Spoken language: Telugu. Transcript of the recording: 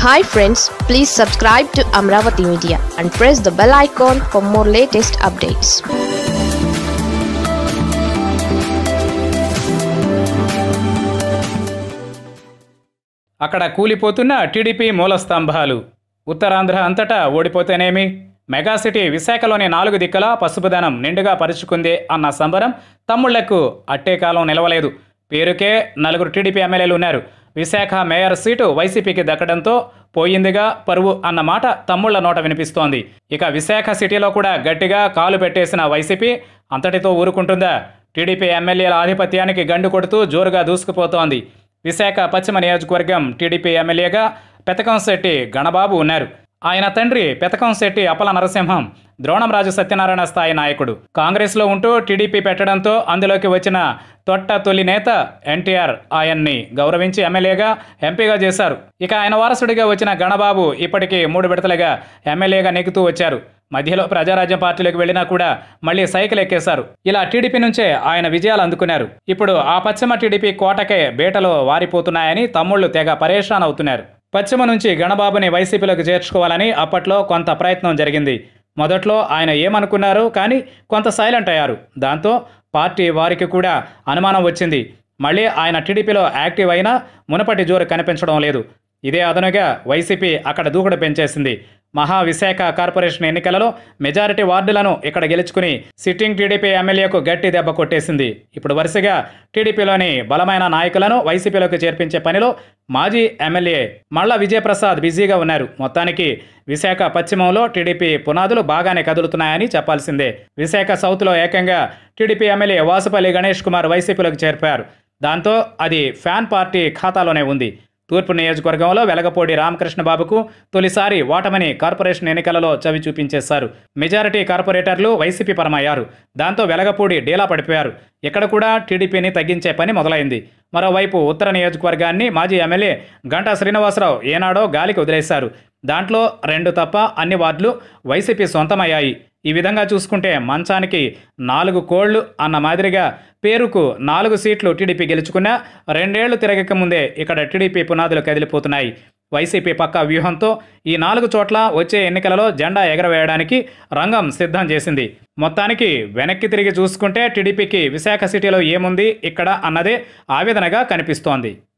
hi friends please subscribe to Amaravati media and press the bell icon for more latest updates అక్కడ కూలిపోతున్న టీడీపీ మూల స్తంభాలు ఉత్తరాంధ్ర అంతటా ఓడిపోతేనేమి మెగాసిటీ విశాఖలోని నాలుగు దిక్కల పసుపుదనం నిండుగా పరుచుకుంది అన్న సంబరం తమ్ముళ్లకు అట్టే కాలం నిలవలేదు పేరుకే నలుగురు టీడీపీ ఎమ్మెల్యేలు ఉన్నారు విశాఖ మేయర్ సీటు వైసీపీకి దక్కడంతో పోయిందిగా పరువు అన్న మాట తమ్ముళ్ల నోట వినిపిస్తోంది ఇక విశాఖ సిటీలో కూడా గట్టిగా కాలు పెట్టేసిన వైసీపీ అంతటితో ఊరుకుంటుందా టీడీపీ ఎమ్మెల్యేల ఆధిపత్యానికి గండు కొడుతూ జోరుగా దూసుకుపోతోంది విశాఖ పశ్చిమ నియోజకవర్గం టీడీపీ ఎమ్మెల్యేగా పెతకంశెట్టి గణబాబు ఉన్నారు ఆయన తండ్రి పెతకంశెట్టి అప్పల నరసింహం ద్రోణంరాజు సత్యనారాయణ స్థాయి నాయకుడు కాంగ్రెస్లో ఉంటూ టీడీపీ పెట్టడంతో అందులోకి వచ్చిన తొట్ట తొలి నేత ఎన్టీఆర్ ఆయన్ని గౌరవించి ఎమ్మెల్యేగా ఎంపీగా చేశారు ఇక ఆయన వారసుడిగా వచ్చిన గణబాబు ఇప్పటికీ మూడు విడతలుగా ఎమ్మెల్యేగా నెగ్గుతూ వచ్చారు మధ్యలో ప్రజారాజ్యం పార్టీలోకి వెళ్ళినా కూడా మళ్ళీ సైకిల్ ఎక్కేశారు ఇలా టీడీపీ నుంచే ఆయన విజయాలు అందుకున్నారు ఇప్పుడు ఆ పశ్చిమ టీడీపీ కోటకే బేటలో వారిపోతున్నాయని తమ్ముళ్లు తెగ పరేషాన్ అవుతున్నారు పశ్చిమ నుంచి గణబాబుని వైసీపీలోకి చేర్చుకోవాలని అప్పట్లో కొంత ప్రయత్నం జరిగింది మొదట్లో ఆయన ఏమనుకున్నారు కానీ కొంత సైలెంట్ అయ్యారు దాంతో పార్టీ వారికి కూడా అనుమానం వచ్చింది మళ్ళీ ఆయన టీడీపీలో యాక్టివ్ అయినా మునపటి జోరు కనిపించడం లేదు ఇదే అదనుగా వైసీపీ అక్కడ దూకుడు పెంచేసింది మహా విశాఖ కార్పొరేషన్ ఎన్నికలలో మెజారిటీ వార్డులను ఇక్కడ గెలుచుకుని సిట్టింగ్ టీడీపీ ఎమ్మెల్యేకు గట్టి దెబ్బ కొట్టేసింది ఇప్పుడు వరుసగా టీడీపీలోని బలమైన నాయకులను వైసీపీలోకి చేర్పించే పనిలో మాజీ ఎమ్మెల్యే మళ్ళా విజయప్రసాద్ బిజీగా ఉన్నారు మొత్తానికి విశాఖ పశ్చిమంలో టీడీపీ పునాదులు బాగానే కదులుతున్నాయని చెప్పాల్సిందే విశాఖ సౌత్లో ఏకంగా టీడీపీ ఎమ్మెల్యే వాసుపల్లి గణేష్ కుమార్ వైసీపీలోకి చేర్పారు దాంతో అది ఫ్యాన్ పార్టీ ఖాతాలోనే ఉంది తూర్పు నియోజకవర్గంలో వెలగపూడి రామకృష్ణ బాబుకు తొలిసారి ఓటమని కార్పొరేషన్ ఎన్నికలలో చవి చూపించేశారు మెజారిటీ కార్పొరేటర్లు వైసీపీ పరమయ్యారు దాంతో వెలగపూడి డీలా పడిపోయారు ఇక్కడ కూడా టీడీపీని తగ్గించే పని మొదలైంది మరోవైపు ఉత్తర నియోజకవర్గాన్ని మాజీ ఎమ్మెల్యే గంటా శ్రీనివాసరావు ఏనాడో గాలికి వదిలేశారు దాంట్లో రెండు తప్ప అన్ని వార్డులు వైసీపీ సొంతమయ్యాయి ఈ విధంగా చూసుకుంటే మంచానికి నాలుగు కోళ్లు అన్న మాదిరిగా పేరుకు నాలుగు సీట్లు టీడీపీ గెలుచుకున్నా రెండేళ్లు తిరగక ముందే ఇక్కడ టీడీపీ పునాదులు కదిలిపోతున్నాయి వైసీపీ పక్క వ్యూహంతో ఈ నాలుగు చోట్ల వచ్చే ఎన్నికలలో జెండా ఎగరవేయడానికి రంగం సిద్ధం చేసింది మొత్తానికి వెనక్కి తిరిగి చూసుకుంటే టీడీపీకి విశాఖ సిటీలో ఏముంది ఇక్కడ అన్నదే ఆవేదనగా కనిపిస్తోంది